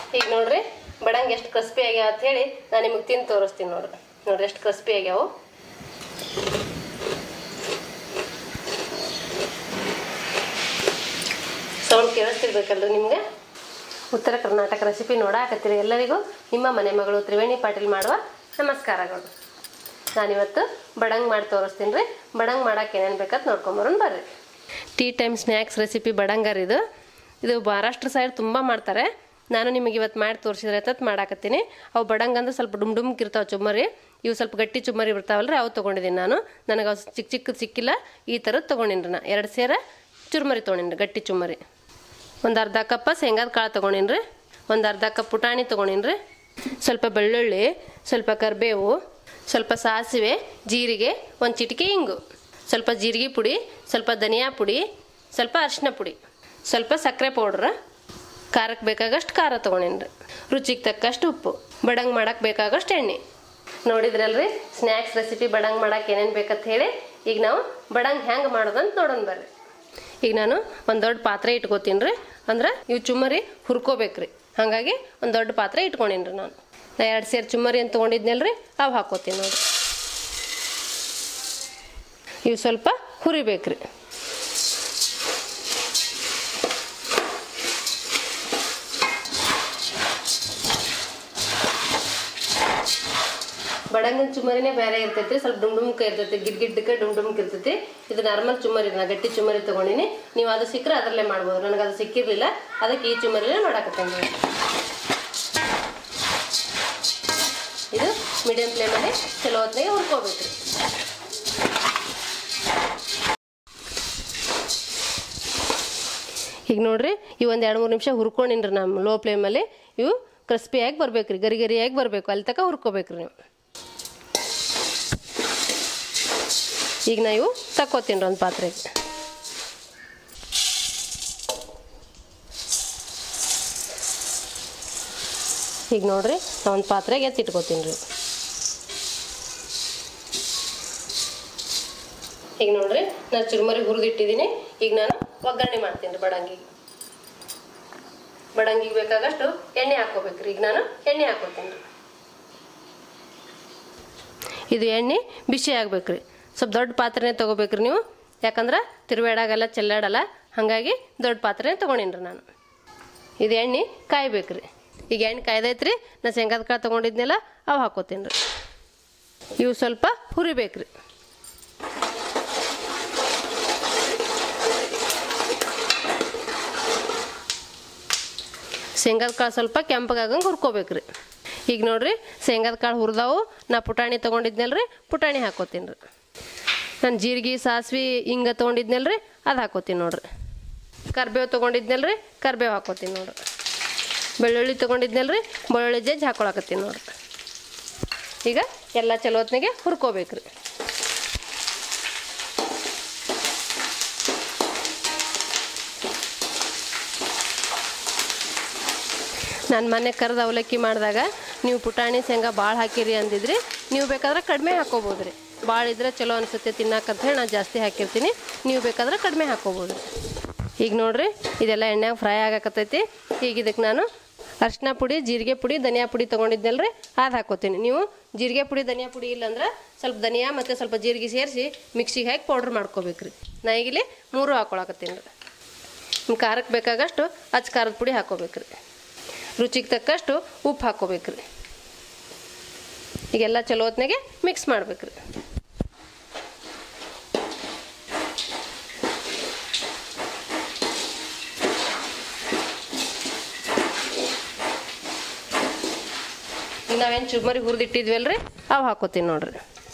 ಈಗ ನೋಡ್ರಿ ಬಡಂಗ್ ಎಷ್ಟು ಕ್ರಿಸ್ಪಿ ಆಗ್ಯಾವ ಅಂತ ಹೇಳಿ ನಾನು ನಿಮಗೆ ತಿಂದು ತೋರಿಸ್ತೀನಿ ನೋಡ್ರಿ ನೋಡ್ರಿ ಎಷ್ಟು ಕ್ರಿಸ್ಪಿ ಆಗ್ಯಾವು ಸೌಂಡ್ ಕೇಳಿಸ್ತಿರ್ಬೇಕಲ್ರಿ ನಿಮ್ಗೆ ಉತ್ತರ ಕರ್ನಾಟಕ ರೆಸಿಪಿ ನೋಡಾಕತ್ತೀರಿ ಎಲ್ಲರಿಗೂ ನಿಮ್ಮ ಮನೆ ಮಗಳು ತ್ರಿವೇಣಿ ಪಾಟೀಲ್ ಮಾಡುವ ನಮಸ್ಕಾರಗಳು ನಾನಿವತ್ತು ಬಡಂಗ್ ಮಾಡಿ ತೋರಿಸ್ತೀನಿ ರೀ ಬಡಂಗ್ ಮಾಡಕ್ಕೆ ಏನೇನು ಬೇಕಂತ ನೋಡ್ಕೊಂಬರೋಣ ಬರ್ರಿ ಟೀ ಟೈಮ್ ಸ್ನ್ಯಾಕ್ಸ್ ರೆಸಿಪಿ ಬಡಂಗರ್ ಇದು ಇದು ಮಹಾರಾಷ್ಟ್ರ ಸೈಡ್ ತುಂಬ ಮಾಡ್ತಾರೆ ನಾನು ನಿಮಗೆ ಇವತ್ತು ಮಾಡಿ ತೋರಿಸಿದ್ರೆ ಎತ್ತತ್ ಮಾಡಾಕತ್ತೀನಿ ಅವು ಬಡಂಗ್ ಅಂದ್ರೆ ಸ್ವಲ್ಪ ಡುಮ್ ಡುಮ್ಕ್ ಇರ್ತಾವೆ ಚುಮ್ಮರಿ ಇವು ಸ್ವಲ್ಪ ಗಟ್ಟಿ ಚುಮ್ಮರಿ ಇರ್ತಾವಲ್ರಿ ಅವು ತೊಗೊಂಡಿದ್ದೀನಿ ನಾನು ನನಗೆ ಅವು ಚಿಕ್ಕ ಚಿಕ್ಕದು ಸಿಕ್ಕಿಲ್ಲ ಈ ಥರದ್ದು ತೊಗೊಂಡಿನ್ರಿ ನಾ ಎರಡು ಸೇರ ಚುರ್ಮರಿ ತೊಗೊಂಡಿನಿ ಗಟ್ಟಿ ಚುಮ್ಮರಿ ಒಂದು ಅರ್ಧ ಕಪ್ಪ ಶೇಂಗಾದ ಕಾಳು ತೊಗೊಂಡಿನಿ ರೀ ಒಂದು ಅರ್ಧ ಕಪ್ ಪುಟಾಣಿ ತೊಗೊಂಡಿನಿ ರೀ ಸ್ವಲ್ಪ ಬೆಳ್ಳುಳ್ಳಿ ಸ್ವಲ್ಪ ಕರಿಬೇವು ಸ್ವಲ್ಪ ಸಾಸಿವೆ ಜೀರಿಗೆ ಒಂದು ಚಿಟಿಕೆ ಹಿಂಗು ಸ್ವಲ್ಪ ಜೀರಿಗೆ ಪುಡಿ ಸ್ವಲ್ಪ ಧನಿಯಾ ಪುಡಿ ಸ್ವಲ್ಪ ಅರಿಶಿನ ಪುಡಿ ಸ್ವಲ್ಪ ಸಕ್ಕರೆ ಪೌಡ್ರ ಖಾರಕ್ಕೆ ಬೇಕಾಗಷ್ಟು ಖಾರ ತೊಗೊಂಡಿನಿ ರೀ ರುಚಿಗೆ ತಕ್ಕಷ್ಟು ಉಪ್ಪು ಬಡಂಗ್ ಮಾಡಕ್ಕೆ ಬೇಕಾಗಷ್ಟು ಎಣ್ಣೆ ನೋಡಿದ್ರಲ್ರಿ ಸ್ನ್ಯಾಕ್ಸ್ ರೆಸಿಪಿ ಬಡಂಗ್ ಮಾಡಕ್ಕೆ ಏನೇನು ಬೇಕಂತ ಹೇಳಿ ಈಗ ನಾವು ಬಡಂಗ್ ಹೆಂಗೆ ಮಾಡೋದಂತ ನೋಡೋಣ ಬರ್ರಿ ಈಗ ನಾನು ಒಂದು ದೊಡ್ಡ ಪಾತ್ರೆ ಇಟ್ಕೋತೀನಿ ರೀ ಅಂದ್ರೆ ಇವು ಚುಮ್ಮರಿ ಹುರ್ಕೋಬೇಕ್ರಿ ಹಾಗಾಗಿ ಒಂದು ದೊಡ್ಡ ಪಾತ್ರೆ ಇಟ್ಕೊಂಡೀನಿ ರೀ ನಾನು ನಾ ಎರಡು ಸೇರು ಚುಮ್ಮರಿ ಅಂತ ತೊಗೊಂಡಿದ್ನಲ್ರಿ ಅವು ಹಾಕೋತೀನಿ ನೋಡಿ ಇವು ಸ್ವಲ್ಪ ಹುರಿಬೇಕ್ರಿ ಬಡಂಗಿನ ಚುಮ್ಮರಿನೇ ಬೇರೆ ಇರ್ತೈತಿ ಸ್ವಲ್ಪ ಡುಮ್ ಡುಮ್ಕ ಇರ್ತೈತಿ ಗಿಡ್ ಗಿಡ್ಡಕ್ಕೆ ಡುಮ್ ಡುಮ್ಕ್ ಇರ್ತೈತಿ ಇದು ನಾರ್ಮಲ್ ಚುಮ್ಮರಿ ನಾ ಗಟ್ಟಿ ಚುಮ್ಮರಿ ತಗೊಂಡಿನಿ ನೀವು ಅದು ಸಿಕ್ಕರೆ ಅದರಲ್ಲೇ ಮಾಡ್ಬೋದು ನನಗೆ ಅದು ಸಿಕ್ಕಿರ್ಲಿಲ್ಲ ಅದಕ್ಕೆ ಈ ಚುಮ್ಮರಿನೇ ಮಾಡಾಕತ್ತೇನೆ ಇದು ಮೀಡಿಯಂ ಫ್ಲೇಮಲ್ಲಿ ಚಲೋ ಹೊತ್ತಿಗೆ ಹುರ್ಕೋಬೇಕು ಈಗ ನೋಡ್ರಿ ಇವು ಒಂದು ಎರಡು ಮೂರು ನಿಮಿಷ ಹುರ್ಕೊಂಡಿನ್ರಿ ನಮ್ಮ ಲೋ ಫ್ಲೇಮಲ್ಲಿ ಇವು ಕ್ರಿಸ್ಪಿಯಾಗಿ ಬರ್ಬೇಕು ರೀ ಗರಿ ಗರಿಯಾಗಿ ಬರಬೇಕು ಅಲ್ಲಿ ತನಕ ಹುರ್ಕೋಬೇಕು ರೀ ನೀವು ಈಗ ನಾ ಇವು ತಕ್ಕೋತೀನಿ ಒಂದು ಪಾತ್ರೆಗೆ ಈಗ ನೋಡ್ರಿ ನಾ ಒಂದು ಪಾತ್ರೆಗೆ ಎತ್ತಿಟ್ಕೋತೀನಿ ರೀ ಈಗ ನೋಡ್ರಿ ನಾನು ಚುರುಮರಿ ಹುರಿದಿಟ್ಟಿದ್ದೀನಿ ಈಗ ನಾನು ಒಗ್ಗರಣೆ ಮಾಡ್ತೀನಿ ರೀ ಬಡಂಗಿಗೆ ಬಡಂಗಿಗೆ ಬೇಕಾಗಷ್ಟು ಎಣ್ಣೆ ಹಾಕೋಬೇಕ್ರಿ ಈಗ ನಾನು ಎಣ್ಣೆ ಹಾಕೋತೀನಿ ರೀ ಇದು ಎಣ್ಣೆ ಬಿಸಿ ಆಗ್ಬೇಕ್ರಿ ಸ್ವಲ್ಪ ದೊಡ್ಡ ಪಾತ್ರೆನೇ ತೊಗೋಬೇಕ್ರಿ ನೀವು ಯಾಕಂದ್ರೆ ತಿರುವಾಡಾಗಲ್ಲ ಚೆಲ್ಲಾಡಲ್ಲ ಹಾಗಾಗಿ ದೊಡ್ಡ ಪಾತ್ರೆನೇ ತೊಗೊಂಡಿನ್ರಿ ನಾನು ಇದು ಎಣ್ಣೆ ಕಾಯ್ಬೇಕ್ರಿ ಈಗ ಎಣ್ಣೆ ಕಾಯ್ದೈತ್ರಿ ನಾ ಶೇಂಗಾದ ಕಾಳು ತೊಗೊಂಡಿದ್ನೆಲ್ಲ ಅವು ಹಾಕೋತೀನಿ ರೀ ಇವು ಸ್ವಲ್ಪ ಹುರಿಬೇಕ್ರಿ ಶೇಂಗಾದ ಕಾಳು ಸ್ವಲ್ಪ ಕೆಂಪಗಾಗಂಗೆ ಹುರ್ಕೋಬೇಕ್ರಿ ಈಗ ನೋಡ್ರಿ ಶೇಂಗಾದ ಕಾಳು ಹುರಿದಾವು ನಾ ಪುಟಾಣಿ ತೊಗೊಂಡಿದ್ನಲ್ರಿ ಪುಟಾಣಿ ಹಾಕೋತೀನಿ ರೀ ನಾನು ಜೀರಿಗೆ ಸಾಸ್ವೆ ಹಿಂಗೆ ತೊಗೊಂಡಿದ್ನಲ್ರಿ ಅದು ಹಾಕೋತೀನಿ ನೋಡ್ರಿ ಕರ್ಬೇವು ತೊಗೊಂಡಿದ್ನಲ್ರಿ ಕರ್ಬೇವು ಹಾಕೋತೀನಿ ನೋಡ್ರಿ ಬೆಳ್ಳುಳ್ಳಿ ತೊಗೊಂಡಿದ್ನಲ್ರಿ ಬೆಳ್ಳುಳ್ಳಿ ಜಜ್ಜಿ ಹಾಕೊಳಕತ್ತೀನಿ ನೋಡ್ರಿ ಈಗ ಎಲ್ಲ ಚಲೋ ಹೊತ್ನಾಗೆ ಹುರ್ಕೋಬೇಕ್ರಿ ನಾನು ಮೊನ್ನೆ ಕರೆದು ಅವಲಕ್ಕಿ ಮಾಡಿದಾಗ ನೀವು ಪುಟಾಣಿ ಶೇಂಗಾ ಭಾಳ ಹಾಕಿರಿ ಅಂದಿದ್ರಿ ನೀವು ಬೇಕಾದ್ರೆ ಕಡಿಮೆ ಹಾಕೋಬೋದು ರೀ ಭಾಳ ಇದ್ರೆ ಚಲೋ ಅನಿಸುತ್ತೆ ತಿನ್ನಕ್ಕಂತ ಹೇಳಿ ನಾನು ಜಾಸ್ತಿ ಹಾಕಿರ್ತೀನಿ ನೀವು ಬೇಕಾದ್ರೆ ಕಡಿಮೆ ಹಾಕೋಬೋದು ಈಗ ನೋಡ್ರಿ ಇದೆಲ್ಲ ಎಣ್ಣೆಗೆ ಫ್ರೈ ಆಗಕತ್ತೈತಿ ಈಗ ಇದಕ್ಕೆ ನಾನು ಅರಿಶಿನ ಪುಡಿ ಜೀರಿಗೆ ಪುಡಿ ಧನಿಯಾ ಪುಡಿ ತೊಗೊಂಡಿದ್ನಲ್ರಿ ಅದು ಹಾಕೋತೀನಿ ನೀವು ಜೀರಿಗೆ ಪುಡಿ ಧನಿಯಾ ಪುಡಿ ಇಲ್ಲಾಂದ್ರೆ ಸ್ವಲ್ಪ ಧನಿಯಾ ಮತ್ತು ಸ್ವಲ್ಪ ಜೀರಿಗೆ ಸೇರಿಸಿ ಮಿಕ್ಸಿಗೆ ಹಾಕಿ ಪೌಡ್ರ್ ಮಾಡ್ಕೋಬೇಕ್ರಿ ನಾ ಈಗಿಲ್ಲಿ ಮೂರು ಹಾಕೊಳಕತ್ತೀನಿ ರೀ ನಿಮ್ಮ ಖಾರಕ್ಕೆ ಬೇಕಾಗಷ್ಟು ಅಚ್ಚ ಖಾರದ ಪುಡಿ ಹಾಕೋಬೇಕ್ರಿ ರುಚಿಗೆ ತಕ್ಕಷ್ಟು ಉಪ್ಪು ಹಾಕೋಬೇಕ್ರಿ ಈಗೆಲ್ಲ ಚಲೋ ಹೊತ್ನಾಗೆ ಮಿಕ್ಸ್ ಮಾಡ್ಬೇಕ್ರಿ ಈಗ ನಾವೇನು ಚುರ್ಮರಿ ಹುರಿದಿಟ್ಟಿದ್ವಲ್ರಿ ಅವು ಹಾಕೋತೀನಿ ನೋಡ್ರಿ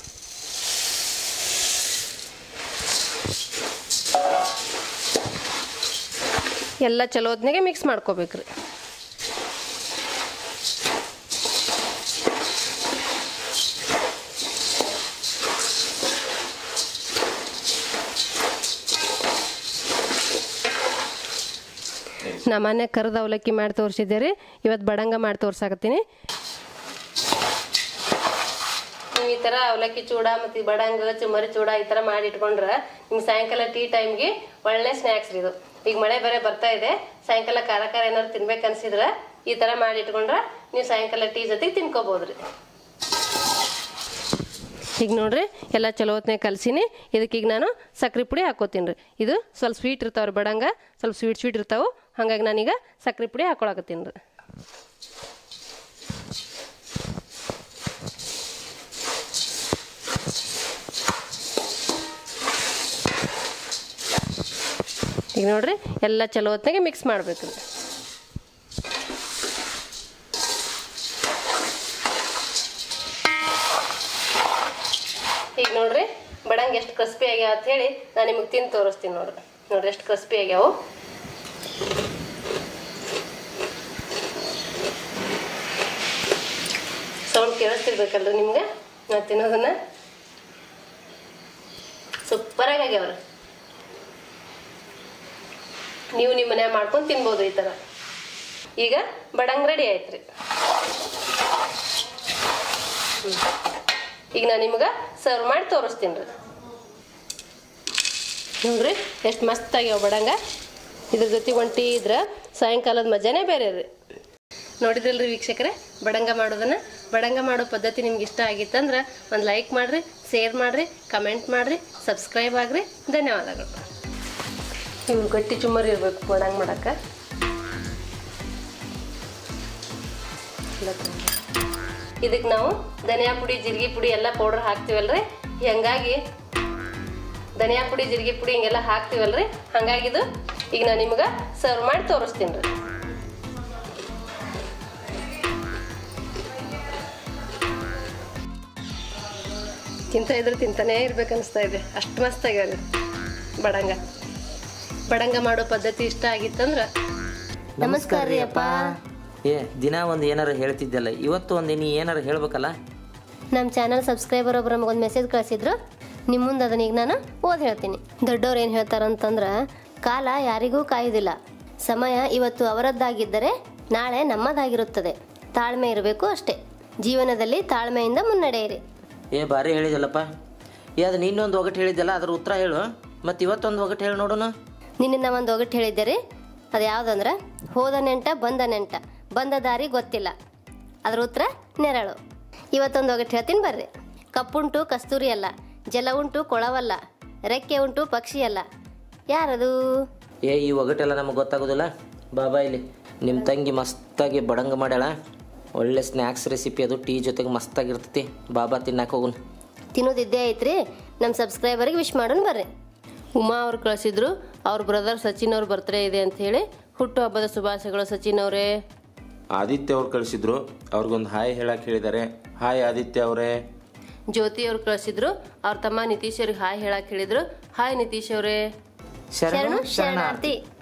ಎಲ್ಲ ಚಲೋ ಹೊತ್ನಾಗೆ ಮಿಕ್ಸ್ ಮಾಡ್ಕೋಬೇಕ್ರಿ ನಾ ಮನೆ ಕರೆದ ಅವಲಕ್ಕಿ ಮಾಡಿ ತೋರಿಸಿದ್ದೆ ರೀ ಇವತ್ತು ಬಡಂಗ ಮಾಡಿ ತೋರ್ಸಾಕತ್ತೀನಿ ನೀವು ಈ ಥರ ಅವಲಕ್ಕಿ ಚೂಡ ಮತ್ತು ಬಡಂಗ ಚುಮ್ಮರಿ ಚೂಡ ಈ ಥರ ಮಾಡಿ ಇಟ್ಕೊಂಡ್ರೆ ನಿಮ್ಗೆ ಸಾಯಂಕಾಲ ಟೀ ಟೈಮ್ಗೆ ಒಳ್ಳೆ ಸ್ನ್ಯಾಕ್ಸ್ ರೀ ಇದು ಈಗ ಮಳೆ ಬೇರೆ ಬರ್ತಾ ಇದೆ ಸಾಯಂಕಾಲ ಖಾರ ಖಾರ ಏನಾದ್ರು ತಿನ್ಬೇಕು ಅನ್ಸಿದ್ರೆ ಈ ಥರ ಮಾಡಿ ಇಟ್ಕೊಂಡ್ರೆ ನೀವು ಸಾಯಂಕಾಲ ಟೀ ಜೊತೆಗೆ ತಿನ್ಕೋಬೋದ್ರಿ ಈಗ ನೋಡ್ರಿ ಎಲ್ಲ ಚಲೋ ಹೊತ್ನಾಗ ಕಲ್ಸಿನಿ ಇದಕ್ಕೆ ಈಗ ನಾನು ಸಕ್ರೆ ಪುಡಿ ಹಾಕೋತೀನಿ ರೀ ಇದು ಸ್ವಲ್ಪ ಸ್ವೀಟ್ ಇರ್ತಾವ್ರಿ ಬಡಂಗ ಸ್ವಲ್ಪ ಸ್ವೀಟ್ ಸ್ವೀಟ್ ಇರ್ತಾವೆ ಹಾಗಾಗಿ ನಾನೀಗ ಸಕ್ರೆ ಪುಡಿ ಹಾಕೊಳಕತ್ತೀನಿ ರೀ ಈಗ ನೋಡ್ರಿ ಎಲ್ಲ ಚಲೋ ಹೊತ್ನಾಗೆ ಮಿಕ್ಸ್ ಮಾಡ್ಬೇಕು ರೀ ಈಗ ನೋಡ್ರಿ ಬಡಂಗ್ ಎಷ್ಟು ಕ್ರಿಸ್ಪಿ ಆಗ್ಯಾವ ಅಂತ ಹೇಳಿ ನಾನು ನಿಮಗೆ ತಿಂದು ತೋರಿಸ್ತೀನಿ ನೋಡ್ರಿ ನೋಡ್ರಿ ಎಷ್ಟು ಕ್ರಿಸ್ಪಿ ಆಗ್ಯಾವು ಸೌಂಡ್ ಕೇಳಿಸ್ತಿರ್ಬೇಕಲ್ರಿ ನಿಮ್ಗೆ ನಾ ತಿನ್ನೋದನ್ನ ಸೂಪರಾಗಿ ಆಗ್ಯಾವ್ರಿ ನೀವು ನಿಮ್ಮ ಮನ್ಯಾಗ ಮಾಡ್ಕೊಂಡು ತಿನ್ಬೋದು ಈ ಥರ ಈಗ ಬಡಂಗ್ ರೆಡಿ ಆಯ್ತ್ರಿ ಹ್ಮ್. ಈಗ ನಾನು ನಿಮ್ಗೆ ಸರ್ವ್ ಮಾಡಿ ತೋರಿಸ್ತೀನಿ ರೀ ನೋಡ್ರಿ ಎಷ್ಟು ಮಸ್ತ್ ಆಗ್ಯಾವ ಬಡಂಗ ಇದ್ರ ಜೊತೆ ಒಂಟಿ ಇದ್ರೆ ಸಾಯಂಕಾಲದ ಮಜಾನೇ ಬೇರೆ ರೀ ನೋಡಿದ್ರಲ್ರಿ ವೀಕ್ಷಕರೇ ಬಡಂಗ ಮಾಡೋದನ್ನ ಬಡಂಗ ಮಾಡೋ ಪದ್ಧತಿ ನಿಮ್ಗೆ ಇಷ್ಟ ಆಗಿತ್ತಂದ್ರೆ ಒಂದು ಲೈಕ್ ಮಾಡಿರಿ ಶೇರ್ ಮಾಡಿರಿ ಕಮೆಂಟ್ ಮಾಡಿರಿ ಸಬ್ಸ್ಕ್ರೈಬ್ ಆಗ್ರಿ ಧನ್ಯವಾದಗಳು ಇವು ಗಟ್ಟಿ ಚುಮ್ಮರಿ ಇರ್ಬೇಕು ಬಡಂಗ ಮಾಡಕ್ಕೆ ಇದಕ್ಕೆ ನಾವು ಧನಿಯಾ ಪುಡಿ ಜೀರಿಗೆ ಪುಡಿ ಎಲ್ಲ ಪೌಡರ್ ಹಾಕ್ತೀವಲ್ರಿ ಹಂಗಾಗಿ ಧನಿಯಾ ಪುಡಿ ಜೀರಿಗೆ ಪುಡಿ ಹಿಂಗೆಲ್ಲ ಹಾಕ್ತೀವಲ್ರಿ ಹಂಗಾಗಿ ಇದು ಈಗ ನಾನು ನಿಮ್ಗೆ ಸರ್ವ್ ಮಾಡಿ ತೋರಿಸ್ತೀನಿ ರೀ ತಿಂತ ಇದ್ರೆ ತಿಂತಾನೇ ಇರ್ಬೇಕು ಅನಿಸ್ತಾ ಇದೆ ಅಷ್ಟು ಮಸ್ತ್ ಆಗ್ಯಾವ ಬಡಂಗ ಬಡಂಗ ಮಾಡೋ ಪದ್ಧತಿ ಇಷ್ಟ ಆಗಿತ್ತಂದ್ರೆ ನಮಸ್ಕಾರ ರೀ ಅಪ್ಪ ಏ ದಿನ ಒಂದು ಏನಾರ ಹೇಳ್ತಿದ್ದಲ್ಲ ಇವತ್ತು ಒಂದು ನೀ ಏನಾರ ಹೇಳ್ಬೇಕಲ್ಲ ನಮ್ಮ ಚಾನಲ್ ಸಬ್ಸ್ಕ್ರೈಬರ್ ಒಬ್ರು ನಮಗೊಂದು ಮೆಸೇಜ್ ಕಳಿಸಿದ್ರು ನಿಮ್ಮ ಮುಂದೆ ಅದನ್ನ ಈಗ ನಾನು ಓದ್ ಹೇಳ್ತೀನಿ ದೊಡ್ಡವ್ರು ಏನು ಹೇಳ್ತಾರಂತಂದ್ರೆ ಕಾಲ ಯಾರಿಗೂ ಕಾಯುವುದಿಲ್ಲ ಸಮಯ ಇವತ್ತು ಅವರದ್ದಾಗಿದ್ದರೆ ನಾಳೆ ನಮ್ಮದಾಗಿರುತ್ತದೆ ತಾಳ್ಮೆ ಇರಬೇಕು ಅಷ್ಟೇ ಜೀವನದಲ್ಲಿ ತಾಳ್ಮೆಯಿಂದ ಮುನ್ನಡೆಯಿರಿ ಏ ಭಾರಿ ಹೇಳಿದಲ್ಲಪ್ಪ ಏ ಅದು ನಿನ್ನೊಂದು ಒಗಟು ಹೇಳಿದ್ದಲ್ಲ ಅದ್ರ ಉತ್ತರ ಹೇಳು ಮತ್ತು ಇವತ್ತೊಂದು ಒಗಟು ಹೇಳಿ ನೋಡೋಣ ನಿನ್ನ ಒಂದು ಒಗಟ್ಟು ಹೇಳಿದ್ದೆ ರೀ ಅದು ಯಾವುದಂದ್ರೆ ಹೋದ ನೆಂಟ ಬಂದ ನೆಂಟ ಬಂದ ದಾರಿ ಗೊತ್ತಿಲ್ಲ ಅದ್ರ ಉತ್ತರ ನೆರಳು ಇವತ್ತೊಂದು ಒಗಟ್ಟು ಹೇಳ್ತೀನಿ ಬರ್ರಿ ಕಪ್ಪುಂಟು ಕಸ್ತೂರಿ ಅಲ್ಲ ಜಲ ಉಂಟು ಕೊಳವಲ್ಲ ರೆಕ್ಕೆ ಉಂಟು ಪಕ್ಷಿ ಅಲ್ಲ ಯಾರದು ಏ ಈ ಒಗಟೆಲ್ಲ ನಮಗೆ ಗೊತ್ತಾಗೋದಿಲ್ಲ ಬಾಬಾ ಇಲ್ಲಿ ನಿಮ್ಮ ತಂಗಿ ಮಸ್ತಾಗಿ ಬಡಂಗ ಮಾಡ್ಯಾಳ ಒಳ್ಳೆ ಸ್ನ್ಯಾಕ್ಸ್ ರೆಸಿಪಿ ಅದು ಟೀ ಜೊತೆಗೆ ಮಸ್ತಾಗಿರ್ತೈತಿ ಬಾಬಾ ತಿನ್ನಕ್ಕೆ ಹೋಗುನ್ ತಿನ್ನೋದಿದ್ದೇ ಐತ್ರಿ ನಮ್ಮ ಸಬ್ಸ್ಕ್ರೈಬರ್ಗೆ ವಿಶ್ ಮಾಡೋಣ ಬರ್ರಿ ಉಮಾ ಅವ್ರು ಕಳಿಸಿದ್ರು ಅವ್ರ ಬ್ರದರ್ ಸಚಿನ್ ಅವ್ರ ಬರ್ತ್ಡೇ ಇದೆ ಅಂತ ಹೇಳಿ ಹುಟ್ಟುಹಬ್ಬದ ಶುಭಾಶಯಗಳು ಸಚಿನ್ ಅವರೇ ಆದಿತ್ಯ ಅವ್ರು ಕಳಿಸಿದ್ರು ಅವ್ರಿಗೊಂದು ಹಾಯ್ ಹೇಳಕ್ ಹೇಳಿದ್ದಾರೆ ಹಾಯ್ ಆದಿತ್ಯ ಅವರೇ ಜ್ಯೋತಿ ಅವ್ರು ಕಳಿಸಿದ್ರು ಅವ್ರ ತಮ್ಮ ನಿತೀಶ್ ಅವ್ರಿಗೆ ಹಾಯ್ ಹೇಳಕ್ ಹೇಳಿದ್ರು ಹಾಯ್ ನಿತೀಶ್ ಅವರೇ ಶರಣು ಶರಣಾರ್ಥಿ